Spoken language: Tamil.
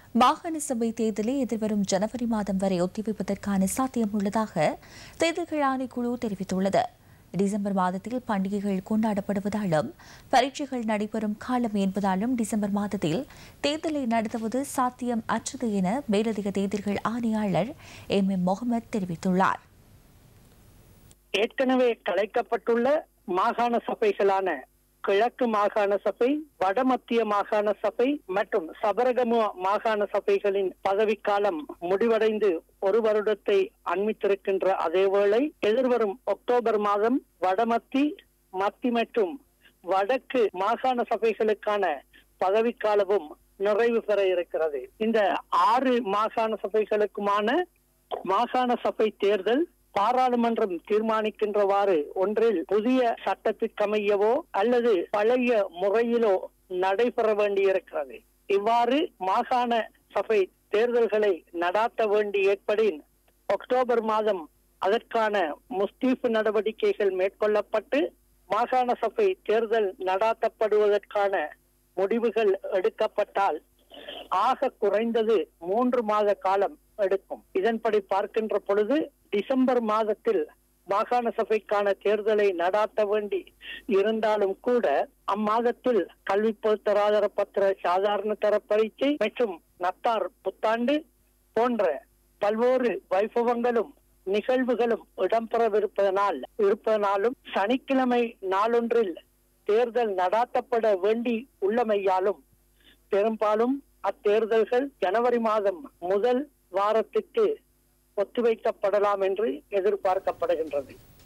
மாகாண சபை தேர்தலை எதிர்வரும் ஜனவரி மாதம் வரை ஒத்திவைப்பதற்கான சாத்தியம் உள்ளதாக தேர்தல்கள் ஆணைக்குழு தெரிவித்துள்ளது டிசம்பர் மாதத்தில் பண்டிகைகள் கொண்டாடப்படுவதாலும் பரீட்சைகள் நடைபெறும் காலம் என்பதாலும் டிசம்பர் மாதத்தில் தேர்தலை நடத்துவது சாத்தியம் அற்றது என மேலதிக தேர்தல்கள் ஆணையாளர் எம் எம் முகமது தெரிவித்துள்ளார் ஏற்கனவே கலைக்கப்பட்டுள்ள மாகாண சபைகளான கிழக்கு மாகாண சபை வடமத்திய மாகாண சபை மற்றும் சபரகமு மாகாண சபைகளின் பதவிக்காலம் முடிவடைந்து ஒரு வருடத்தை அண்மித்திருக்கின்ற அதேவேளை எதிர்வரும் அக்டோபர் மாதம் வடமத்தி மத்தி மற்றும் வடக்கு மாகாண சபைகளுக்கான பதவிக்காலமும் நிறைவு பெற இருக்கிறது இந்த ஆறு மாகாண சபைகளுக்குமான மாகாண சபை தேர்தல் பாராளுமன்றம் தீர்மானிக்கின்றவாறு ஒன்றில் புதிய சட்டத்திற்கமையவோ அல்லது பழைய முறையிலோ நடைபெற வேண்டியிருக்கிறது இவ்வாறு மாகாண சபை தேர்தல்களை நடாத்த வேண்டி ஏற்படின் அக்டோபர் மாதம் அதற்கான முஸ்தீப்பு நடவடிக்கைகள் மேற்கொள்ளப்பட்டு மாகாண சபை தேர்தல் நடாத்தப்படுவதற்கான முடிவுகள் எடுக்கப்பட்டால் ஆக குறைந்தது மூன்று மாத காலம் எடுக்கும் இதன்படி பார்க்கின்ற பொழுது டிசம்பர் மாதத்தில் மாகாண சபைக்கான தேர்தலை நடாத்த வேண்டி இருந்தாலும் கூட அம்மாதத்தில் கல்வி பொருத்தராதர பத்திர சாதாரண தர பரீட்சை மற்றும் நத்தார் புத்தாண்டு போன்ற பல்வேறு வைபவங்களும் நிகழ்வுகளும் இடம்பெறவிருப்பதனால் இருப்பதனாலும் சனிக்கிழமை நாளொன்றில் தேர்தல் நடாத்தப்பட வேண்டி உள்ளமையாலும் பெரும்பாலும் அத்தேர்தல்கள் ஜனவரி மாதம் முதல் வாரத்திற்கு ஒத்திவைக்கப்படலாம் என்று எதிர்பார்க்கப்படுகின்றது